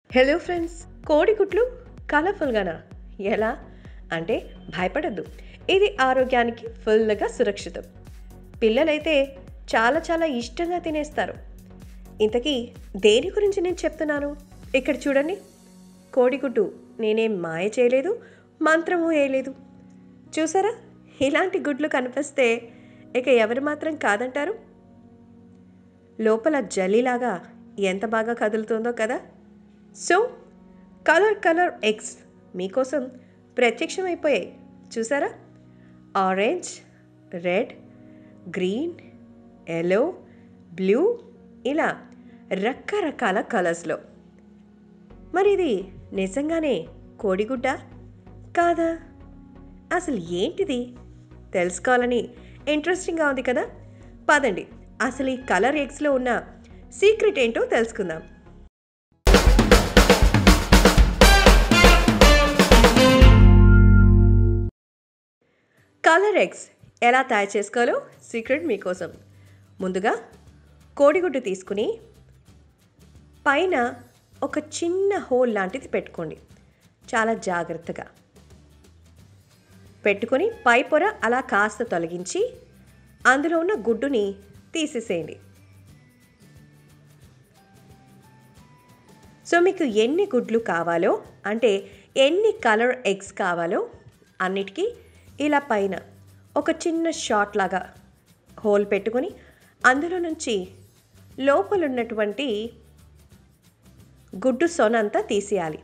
hello friends కోడిగుడ్లు కలర్ఫుల్గానా ఎలా అంటే భయపడద్దు ఇది ఆరోగ్యానికి ఫుల్గా సురక్షితం పిల్లలైతే చాలా చాలా ఇష్టంగా తినేస్తారు ఇంతకీ దేని గురించి నేను చెప్తున్నాను ఇక్కడ చూడండి కోడిగుడ్డు నేనేం మాయ చేయలేదు మంత్రము వేయలేదు చూసారా ఇలాంటి గుడ్లు కనిపిస్తే ఇక ఎవరు మాత్రం కాదంటారు లోపల జల్లీలాగా ఎంత బాగా కదులుతుందో కదా సో కలర్ కలర్ ఎగ్స్ మీకోసం ప్రత్యక్షమైపోయాయి చూసారా orange red green yellow blue ఇలా రకరకాల కలర్స్లో మరి ఇది నిజంగానే కోడిగుడ్డ కాదా అసలు ఏంటిది తెలుసుకోవాలని ఇంట్రెస్టింగ్గా ఉంది కదా పదండి అసలు ఈ కలర్ ఎగ్స్లో ఉన్న సీక్రెట్ ఏంటో తెలుసుకుందాం కలర్ ఎగ్స్ ఎలా తయారు చేసుకోవాలో సీక్రెట్ మీకోసం ముందుగా కోడిగుడ్డు తీసుకుని పైన ఒక చిన్న హోల్ లాంటిది పెట్టుకోండి చాలా జాగ్రత్తగా పెట్టుకొని పై పొర అలా కాస్త తొలగించి అందులో ఉన్న గుడ్డుని తీసేసేయండి సో మీకు ఎన్ని గుడ్లు కావాలో అంటే ఎన్ని కలర్ ఎగ్స్ కావాలో అన్నిటికీ ఇలా పైన ఒక చిన్న షాట్ లాగా హోల్ పెట్టుకొని అందులో నుంచి లోపల ఉన్నటువంటి గుడ్డు సొనంతా తీసేయాలి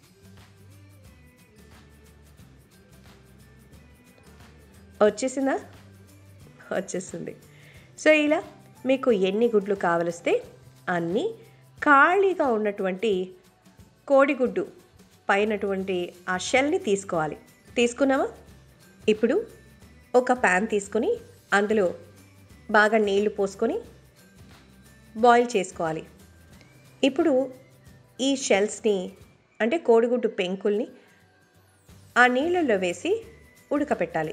వచ్చేసిందా వచ్చేసింది సో ఇలా మీకు ఎన్ని గుడ్లు కావలిస్తే అన్నీ ఖాళీగా ఉన్నటువంటి కోడిగుడ్డు పైనటువంటి ఆ షెల్ని తీసుకోవాలి తీసుకున్నామా ఇప్పుడు ఒక ప్యాన్ తీసుకొని అందులో బాగా నీళ్లు పోసుకొని బాయిల్ చేసుకోవాలి ఇప్పుడు ఈ షెల్స్ని అంటే కోడిగుడ్డు పెంకుల్ని ఆ నీళ్ళల్లో వేసి ఉడకపెట్టాలి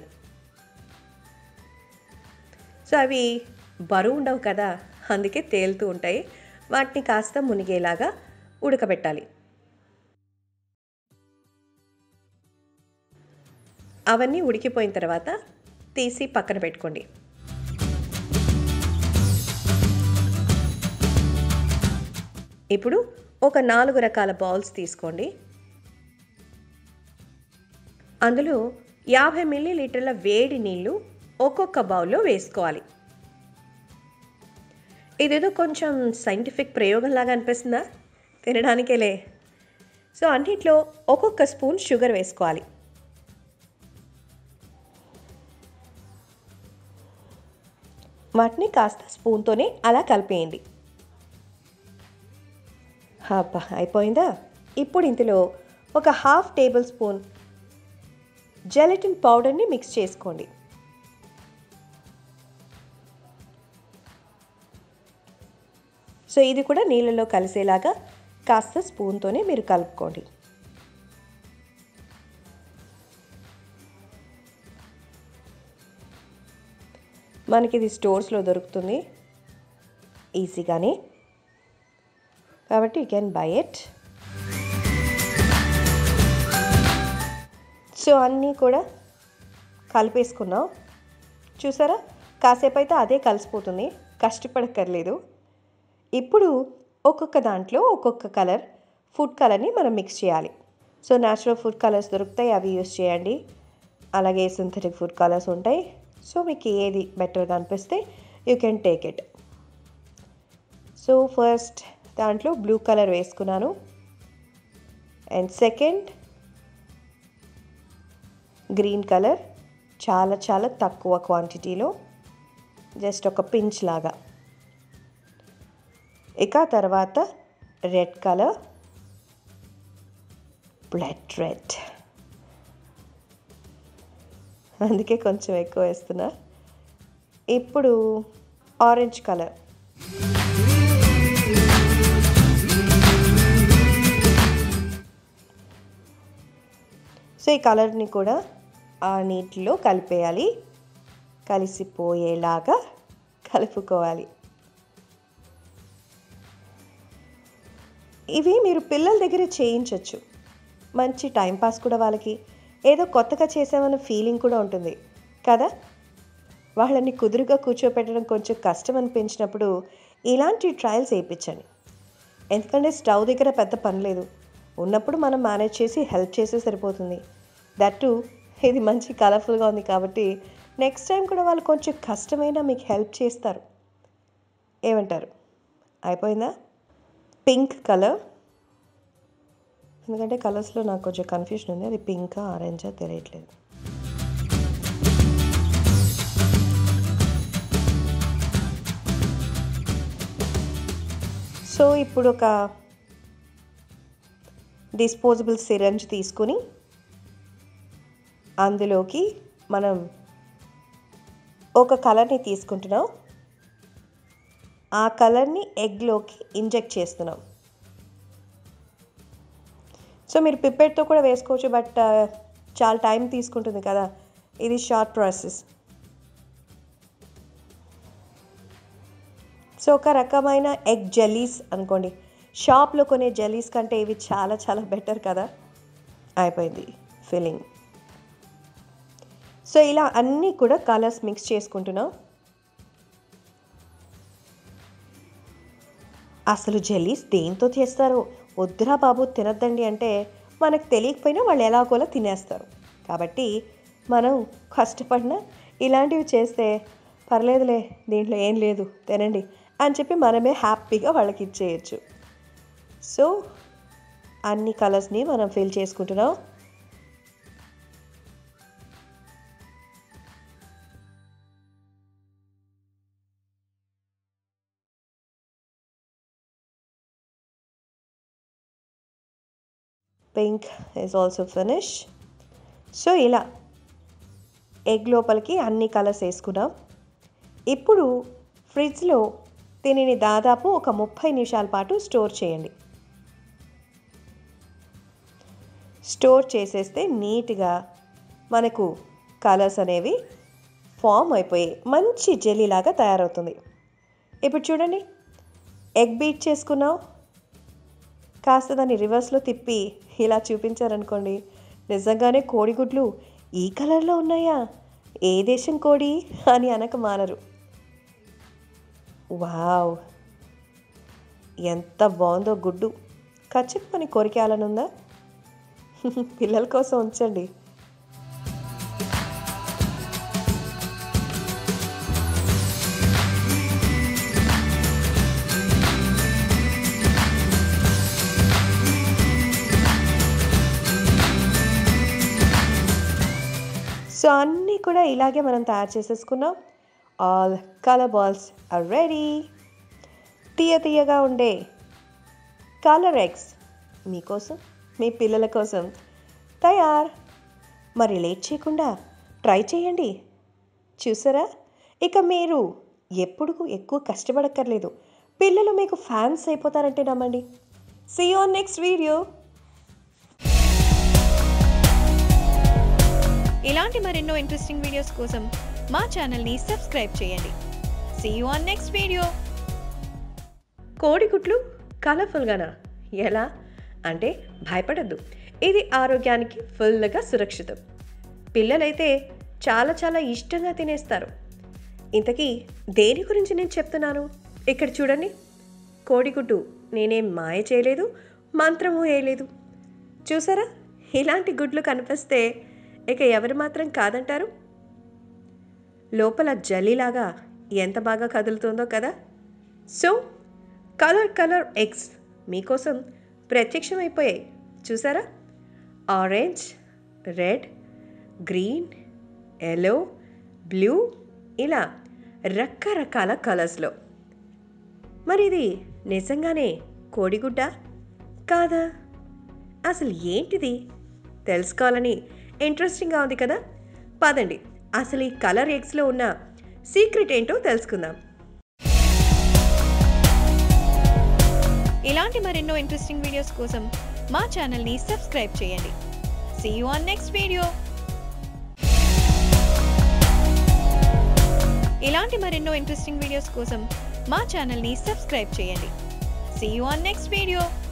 సో అవి బరువు ఉండవు కదా అందుకే తేలుతూ ఉంటాయి వాటిని కాస్త మునిగేలాగా ఉడకబెట్టాలి అవన్నీ ఉడికిపోయిన తర్వాత తీసి పక్కన పెట్టుకోండి ఇప్పుడు ఒక నాలుగు రకాల బౌల్స్ తీసుకోండి అందులో యాభై మిల్లీ లీటర్ల వేడి నీళ్ళు ఒక్కొక్క బౌల్లో వేసుకోవాలి ఇదేదో కొంచెం సైంటిఫిక్ ప్రయోగంలాగా అనిపిస్తుందా తినడానికేలే సో అన్నిట్లో ఒక్కొక్క స్పూన్ షుగర్ వేసుకోవాలి వాటిని కాస్త స్పూన్తోనే అలా కలిపేయండి అబ్బా అయిపోయిందా ఇప్పుడు ఇందులో ఒక హాఫ్ టేబుల్ స్పూన్ జెలటిన్ పౌడర్ని మిక్స్ చేసుకోండి సో ఇది కూడా నీళ్ళలో కలిసేలాగా కాస్త స్పూన్తోనే మీరు కలుపుకోండి మనకి ఇది స్టోర్స్లో దొరుకుతుంది ఈజీగానే కాబట్టి you can buy it so అన్నీ కూడా కలిపేసుకున్నాం చూసారా కాసేపు అయితే అదే కలిసిపోతుంది కష్టపడక్కర్లేదు ఇప్పుడు ఒక్కొక్క దాంట్లో ఒక్కొక్క కలర్ ఫుడ్ కలర్ని మనం మిక్స్ చేయాలి సో న్యాచురల్ ఫుడ్ కలర్స్ దొరుకుతాయి అవి యూస్ చేయండి అలాగే సింథటిక్ ఫుడ్ కలర్స్ ఉంటాయి సో మీకు ఏది బెటర్గా అనిపిస్తే you can take it so first దాంట్లో బ్లూ కలర్ వేసుకున్నాను అండ్ సెకండ్ గ్రీన్ కలర్ చాలా చాలా తక్కువ క్వాంటిటీలో జస్ట్ ఒక పించ్ లాగా ఇక తర్వాత రెడ్ కలర్ బ్లడ్ రెడ్ అందుకే కొంచెం ఎక్కువ వేస్తున్నా ఇప్పుడు ఆరెంజ్ కలర్ సో ఈ కలర్ని కూడా ఆ నీటిలో కలిపేయాలి కలిసిపోయేలాగా కలుపుకోవాలి ఇవి మీరు పిల్లల దగ్గర చేయించవచ్చు మంచి టైంపాస్ కూడా వాళ్ళకి ఏదో కొత్తగా చేసామన్న ఫీలింగ్ కూడా ఉంటుంది కదా వాళ్ళని కుదురుగా కూర్చోపెట్టడం కొంచెం కష్టం అనిపించినప్పుడు ఇలాంటి ట్రయల్స్ వేయించండి ఎందుకంటే స్టవ్ దగ్గర పెద్ద పని లేదు ఉన్నప్పుడు మనం మేనేజ్ చేసి హెల్ప్ చేస్తే సరిపోతుంది దట్టు ఇది మంచి కలర్ఫుల్గా ఉంది కాబట్టి నెక్స్ట్ టైం కూడా వాళ్ళు కొంచెం కష్టమైనా మీకు హెల్ప్ చేస్తారు ఏమంటారు అయిపోయిందా పింక్ కలర్ ఎందుకంటే కలర్స్లో నాకు కొంచెం కన్ఫ్యూజన్ ఉంది అది పింకా ఆరెంజా తెలియట్లేదు సో ఇప్పుడు ఒక డిస్పోజబుల్ సిరంజ్ తీసుకుని అందులోకి మనం ఒక కలర్ని తీసుకుంటున్నాం ఆ కలర్ని ఎగ్లోకి ఇంజెక్ట్ చేస్తున్నాం సో మీరు పిప్పెట్తో కూడా వేసుకోవచ్చు బట్ చాలా టైం తీసుకుంటుంది కదా ఇది షార్ట్ ప్రాసెస్ సో ఒక రకమైన ఎగ్ జెలీస్ అనుకోండి షాప్లో కొనే జెలీస్ కంటే ఇవి చాలా చాలా బెటర్ కదా అయిపోయింది ఫిల్లింగ్ సో ఇలా అన్నీ కూడా కలర్స్ మిక్స్ చేసుకుంటున్నాం అసలు జెలీస్ దేంతో చేస్తారో వద్దురా బాబు తినద్దండి అంటే మనకు తెలియకపోయినా వాళ్ళు ఎలాగోలా తినేస్తారు కాబట్టి మనం కష్టపడిన ఇలాంటివి చేస్తే పర్లేదులే దీంట్లో ఏం లేదు తినండి అని చెప్పి మనమే హ్యాపీగా వాళ్ళకి ఇచ్చేయచ్చు సో అన్ని కలర్స్ని మనం ఫిల్ చేసుకుంటున్నాం pink is also finish so ఇలా ఎగ్ లోపలికి అన్ని కలర్స్ వేసుకున్నాం ఇప్పుడు ఫ్రిడ్జ్లో దీనిని దాదాపు ఒక ముప్పై నిమిషాల పాటు స్టోర్ చేయండి స్టోర్ చేసేస్తే నీట్గా మనకు కలర్స్ అనేవి ఫామ్ అయిపోయి మంచి జెల్లీలాగా తయారవుతుంది ఇప్పుడు చూడండి ఎగ్ బీట్ చేసుకున్నాం కాస్త దాన్ని రివర్స్లో తిప్పి ఇలా చూపించారనుకోండి నిజంగానే కోడిగుడ్లు ఈ కలర్లో ఉన్నాయా ఏ దేశం కోడి అని అనక మానరు వావ్ ఎంత బాగుందో గుడ్డు ఖచ్చితంగా పని కొరికేయాలనుందా పిల్లల కోసం ఉంచండి సో అన్నీ కూడా ఇలాగే మనం తయారు చేసేసుకున్నాం all colour balls are ready తీయ తీయగా ఉండే కలర్ ఎగ్స్ మీకోసం మీ పిల్లల కోసం తయార్ మరి లేట్ చేయకుండా ట్రై చేయండి చూసారా ఇక మీరు ఎప్పుడు ఎక్కువ కష్టపడక్కర్లేదు పిల్లలు మీకు ఫ్యాన్స్ అయిపోతారంటే నమ్మండి సీ ఆన్ నెక్స్ట్ వీడియో ఇలాంటి మరెన్నో ఇంట్రెస్టింగ్ వీడియోస్ కోసం మా ఛానల్ని సబ్స్క్రైబ్ చేయండి see you on next video కోడిగుడ్లు కలర్ఫుల్గానా ఎలా అంటే భయపడద్దు ఇది ఆరోగ్యానికి ఫుల్గా సురక్షితం పిల్లలైతే చాలా చాలా ఇష్టంగా తినేస్తారు ఇంతకీ దేని గురించి నేను చెప్తున్నాను ఇక్కడ చూడండి కోడిగుడ్డు నేనేం మాయ చేయలేదు మంత్రము వేయలేదు చూసారా ఇలాంటి గుడ్లు కనిపిస్తే ఇక ఎవరు మాత్రం కాదంటారు లోపల జల్లీలాగా ఎంత బాగా కదులుతుందో కదా సో కలర్ కలర్ ఎగ్స్ మీకోసం ప్రత్యక్షమైపోయాయి చూసారా orange red green yellow blue ఇలా రకరకాల కలర్స్లో మరి ఇది నిజంగానే కోడిగుడ్డ కాదా అసలు ఏంటిది తెలుసుకోవాలని ఇంట్రెస్టింగ్గా ఉంది కదా పదండి అసలు ఈ కలర్ ఎగ్స్లో ఉన్న సీక్రెట్ ఏంటో తెలుసుకుందాం ఇలాంటి మరెన్నో ఇంట్రెస్టింగ్ వీడియోస్ కోసం మా ఛానల్ని సబ్స్క్రైబ్ చేయండి see you on next video ఇలాంటి మరెన్నో ఇంట్రెస్టింగ్ వీడియోస్ కోసం మా ఛానల్ని సబ్స్క్రైబ్ చేయండి see you on next video